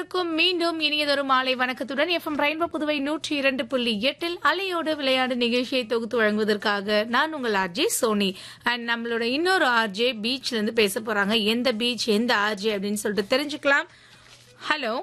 அனைவருக்கும் மீண்டும் இனியதொரு மாலை வணக்கத்துடன் எஃப்எம் ரெயின்போ புதுவை நூற்றி இரண்டு புள்ளி எட்டில் அலையோடு விளையாடு நிகழ்ச்சியை தொகுத்து வழங்குவதற்காக நான் உங்கள் ஆர்ஜே சோனி அண்ட் நம்மளோட இன்னொரு ஆர்ஜே பீச்ல இருந்து பேச போறாங்க எந்த பீச் எந்த ஆர்ஜே அப்படின்னு சொல்லிட்டு தெரிஞ்சுக்கலாம் ஹலோ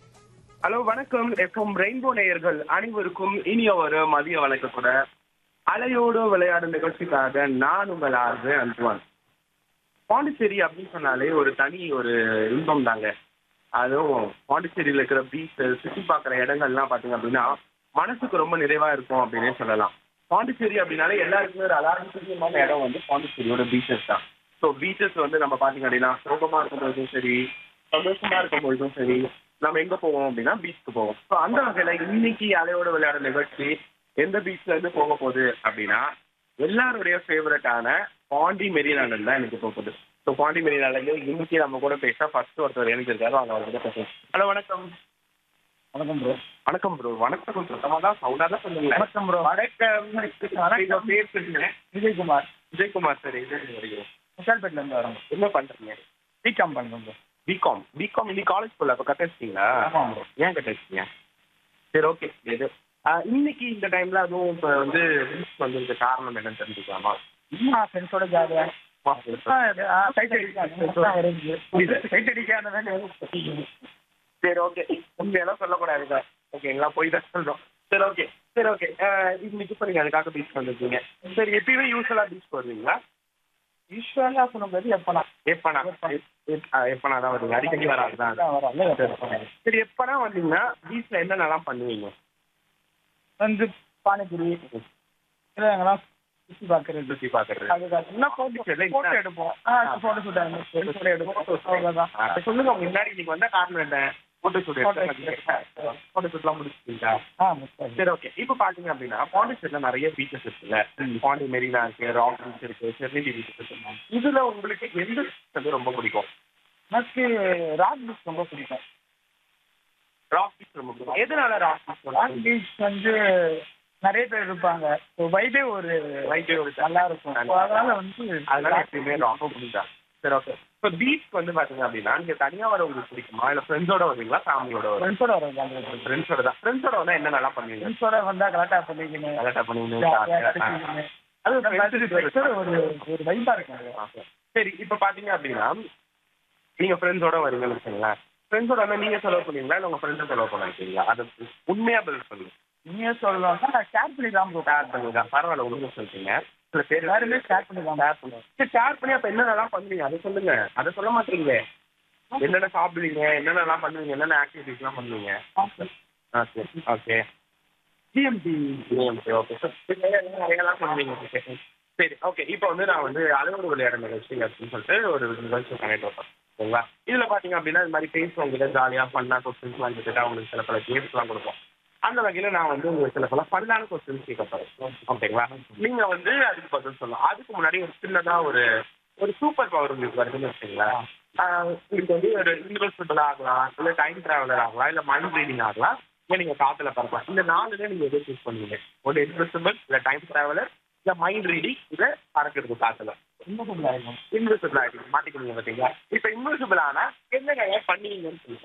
ஹலோ வணக்கம் எஃப்எம் ரெயின்போ நேயர்கள் அனைவருக்கும் இனிய ஒரு மதிய வணக்கத்தோட அலையோடு விளையாடும் நிகழ்ச்சிக்காக நான் உங்கள் ஆர்ஜு அந்துவான் பாண்டிச்சேரி அப்படின்னு சொன்னாலே ஒரு தனி ஒரு இன்பம் தாங்க அதுவும் பாண்டிச்சேரியில் இருக்கிற பீச் சுற்றி பார்க்குற இடங்கள்லாம் பார்த்தீங்க அப்படின்னா மனசுக்கு ரொம்ப நிறைவா இருக்கும் அப்படின்னே சொல்லலாம் பாண்டிச்சேரி அப்படின்னாலே எல்லாருக்குமே ஒரு அலாரமான இடம் வந்து பாண்டிச்சேரியோட பீச்சஸ் தான் ஸோ பீச்சஸ் வந்து நம்ம பார்த்தீங்க அப்படின்னா சோகமா இருக்கும்போதும் சரி சந்தோஷமா இருக்கும்பொழுதும் சரி நம்ம எங்க போவோம் அப்படின்னா பீச்சுக்கு போவோம் ஸோ அந்த வகையில இன்னைக்கு அலையோட விளையாட நிகழ்ச்சி எந்த பீச்ல இருந்து போக போகுது அப்படின்னா எல்லாருடைய ஃபேவரட்டான பாண்டி மெரினாலன் தான் எனக்கு போகுது ஸோ பாண்டி மெரினால இன்னைக்கு நம்ம கூட பேச ஃபர்ஸ்ட் ஒருத்தர் எழுந்திருக்காரு அவங்க அவர்கிட்ட பேசுவோம் ஹலோ வணக்கம் வணக்கம் ப்ரோ வணக்கம் ப்ரோ வணக்கம் சுத்தமா தான் சவுண்டா தான் சொல்லுங்களேன் வணக்கம் ப்ரோ வணக்கம் வணக்கம் பேர் சொல்லுங்க விஜயகுமார் விஜயகுமார் சார் இது வருகிறோம் முசால்பேட்ல இருந்து வரோம் என்ன பண்றீங்க பிகாம் பண்ணுறோம் ப்ரோ பிகாம் பிகாம் இன்னைக்கு காலேஜ் போல அப்ப கட்ட வச்சிட்டீங்களா ஆமாம் ப்ரோ ஏன் கட்ட வச்சிட்டீங்க சரி ஓகே இது ஆஹ் இன்னைக்கு இந்த டைம்ல அதுவும் இப்ப வந்து பீச் வந்ததுக்கு காரணம் என்னன்னு தெரிஞ்சுக்கலாமா சும்மா ஃப்ரெண்ட்ஸோட ஜாலியாக சைட் அடிக்க சைட் அடிக்க அந்த வேலை சரி ஓகே உண்மையெல்லாம் சொல்லக்கூடாது ஓகேங்களா போய் தான் சொல்றோம் சரி ஓகே சரி ஓகே இன்னைக்கு இப்போ நீங்க அதுக்காக பீச் வந்திருக்கீங்க சரி எப்பயுமே யூஸ்வலா பீச் வருவீங்களா யூஸ்வலாக சொல்லும்போது எப்போனா எப்பனா எப்பனா தான் வருவீங்க அடிக்கடி வராதுதான் வரோம் சரி எப்பனா வந்தீங்கன்னா பீச்ல என்னென்னலாம் பண்ணுவீங்க வந்து பானிபூரி இல்லை எங்கெல்லாம் சுற்றி பார்க்குறது சுத்தி பாக்குறது அதுக்காக என்ன photo shoot? ஃபோட்டோ எடுப்போம் ஆ ஃபோட்டோ ஷூட் ஃபோட்டோ எடுப்போம் அவ்வளோதான் ஆ, சொல்லுங்க உங்க முன்னாடி இன்னைக்கு வந்த காரணம் என்ன போட்டோ ஷூட் Photo போட்டோ ஷூட்லாம் முடிச்சிட்டீங்களா ஆ முஸ்தாஜ் சரி ஓகே இப்போ பாத்தீங்க அப்படின்னா பாண்டிச்சேரியில நிறைய பீச்சஸ் இருக்குல்ல பாண்டி மெரினா இருக்கு ராக் பீச் இருக்கு செர்னிட்டி பீச் இருக்கு இதுல உங்களுக்கு எந்த beach வந்து ரொம்ப பிடிக்கும் எனக்கு ராக் பீச் ரொம்ப பிடிக்கும் ராக் பீச் ரொம்ப பிடிக்கும் எதனால ராக் பீச் ராக் பீச் வந்து நிறைய பேர் இருப்பாங்க ஸோ வைபே ஒரு வைபே ஒரு நல்லா இருக்கும் So, அதனால வந்து அதனால எப்பயுமே ராக் பிடிக்கும் சரி ஓகே இப்போ பீச் வந்து பாத்தீங்க அப்படின்னா நீங்க தனியா வர உங்களுக்கு பிடிக்குமா இல்ல ஃப்ரெண்ட்ஸோட வருவீங்களா ஃபேமிலியோட வரும் ஃப்ரெண்ட்ஸோட வரும் ஃப்ரெண்ட்ஸோட தான் ஃப்ரெண்ட்ஸோட வந்தா என்ன நல்லா பண்ணுவீங்க ஃப்ரெண்ட்ஸோட வந்தா கரெக்டாக பண்ணிக்கணும் கரெக்டா பண்ணுவீங்க ஜாலியா ஆ. பேசிக்கணும். அது அந்த மாதிரி friends ஓட ஒரு ஒரு வைபா இருக்கும் அது. ஆ, சரி இப்ப பாத்தீங்க அப்படின்னா நீங்க ஃப்ரெண்ட்ஸோட வரீங்கன்னு வச்சுங்களேன் ஃப்ரெண்ட்ஸோட வந்து நீங்க செலவு பண்ணுவீங்களா இல்ல உங்க ஃப்ரெண்ட்ஸ் செலவு பண்ணுவீங்களா அது உண்மையா பதில் சொல்லுங்க நீங்க சொல்லலாம்னா நான் ஷேர் பண்ணி தான் ப்ரோ ஷேர் பண்ணுங்க பரவாயில்ல உண்மையா சொல்றீங்க சில பேர் எல்லாருமே ஷேர் பண்ணி தான் ஷேர் பண்ணுங்க சரி ஷேர் பண்ணி அப்ப என்னென்னலாம் பண்ணுவீங்க அதை சொல்லுங்க அதை சொல்ல மாட்டீங்களே என்னென்ன சாப்பிடுவீங்க என்னென்னலாம் பண்ணுவீங்க என்னென்ன ஆக்டிவிட்டிஸ்லாம் பண்ணுவீங்க ஆ சரி ஓகே டிஎம்டி ஓகே ஓகே நிறையலாம் பண்ணுவீங்க சரி ஓகே இப்போ வந்து நான் வந்து அளவோடு விளையாட நிகழ்ச்சி அப்படின்னு சொல்லிட்டு ஒரு நிகழ்ச்சி பண்ணிட்டு வரேன் ஓகேங்களா இதுல பாத்தீங்க அப்படின்னா இது மாதிரி பேசுவவங்க ஜாலியா பண்ணா கொஸ்டின்ஸ் வாங்கி கேட்டா உங்களுக்கு சில பல கேம்ஸ்லாம் கொடுப்போம் அந்த வகையில நான் வந்து உங்களுக்கு சில பல ஃபன்னான கொஸ்டின்ஸ் கேட்க போறேன் ஓகேங்களா நீங்க வந்து அதுக்கு பதில் சொல்லலாம் அதுக்கு முன்னாடி ஒரு சின்னதா ஒரு ஒரு சூப்பர் பவர் உங்களுக்கு வருதுன்னு வச்சுங்களா உங்களுக்கு வந்து ஒரு இன்வெஸ்டபிள் ஆகலாம் இல்ல டைம் டிராவலர் ஆகலாம் இல்ல மைண்ட் ரீடிங் ஆகலாம் இல்ல நீங்க காத்துல பறக்கலாம் இந்த நாலுல நீங்க எதை சூஸ் பண்ணுவீங்க ஒரு இன்வெஸ்டபிள் இல்ல டைம் டிராவலர் இல்ல மைண்ட் ரீடிங் இல்ல பறக்கிறது காத்துல இன்னும் இருக்கும் இன்வெஸ்டபிள் ஆகிடுங்க மாட்டிக்கிறீங்க பாத்தீங்களா இப்ப இன்வெஸ்டபிள் ஆனா என்னென்ன பண்ணுவீங்கன்னு சொல்லுங்க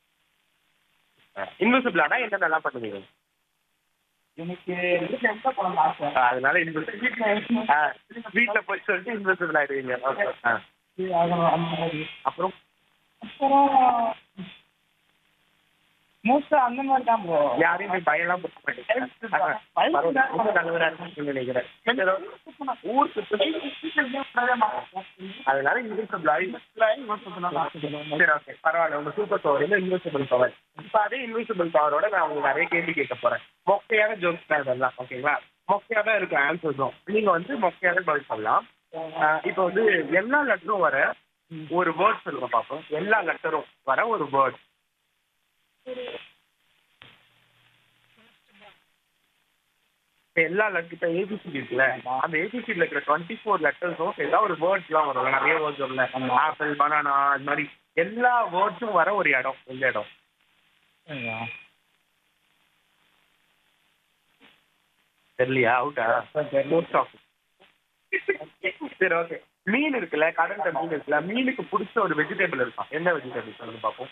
இன்வெஸ்டபிள் ஆனா என்னென்னலாம் பண்ணுவீங்க எனக்கு வீட்டுல எங்க போகணும்னு ஆசை ஆ, அதனால இன்வெஸ்ட் வீட்டுல போய் சொல்லிட்டு இன்வெஸ்டபிள் ஆயிடுவீங்க ஓகே இது ஆகணும் அந்த மாதிரி அப்புறம் அப்புறம் மோஸ்டா அந்த மாதிரி தான் ப்ரோ யாரையும் போய் பயம்லாம் போட மாட்டீங்க பரவாயில்ல, ரொம்ப நல்லவரா இருக்குன்னு நினைக்கிறேன் ஊர் சுத்தம் அதனால இன்வெஸ்டபிள் ஆகி சரி ஓகே பரவாயில்ல உங்க சூப்பர் பவர் வந்து இன்வெஸ்டபிள் பவர் இப்போ அதே இன்வெஸ்டபிள் பவரோட நான் உங்களுக்கு நிறைய கேள்வி கேட்க போறேன் மொக்கையான ஜோக்ஸ் தான் இதெல்லாம் ஓகேங்களா மொக்கையா தான் இருக்கும் ஆன்சர்ஸும் நீங்க வந்து மொக்கையாக பதில் சொல்லலாம் ஆஹ் இப்போ வந்து எல்லா லெட்டரும் வர ஒரு வேர்ட் சொல்லுங்க பார்ப்போம் எல்லா லெட்டரும் வர ஒரு வேர்ட் இப்போ எல்லா லெட்டர் இப்போ ஏபிசிடி இருக்குல்ல அந்த ஏபிசிடியில் இருக்கிற டுவெண்ட்டி ஃபோர் லெட்டர்ஸும் ஏதாவது ஒரு வேர்ட்ஸ்லாம் வரும் நிறைய வேர்ட்ஸ் வரும்ல ஆப்பிள் பனானா அது மாதிரி எல்லா வேர்ட்ஸும் வர ஒரு இடம் எந்த இடம் தெரியலையா அவுட்டா போஸ்ட் ஆஃபீஸ் சரி ஓகே மீன் இருக்குல்ல கடல்ல மீன் இருக்குல்ல மீனுக்கு பிடிச்ச ஒரு வெஜிடபிள் இருக்கும் என்ன வெஜிடபிள் சொல்லுங்க பார்ப்போம்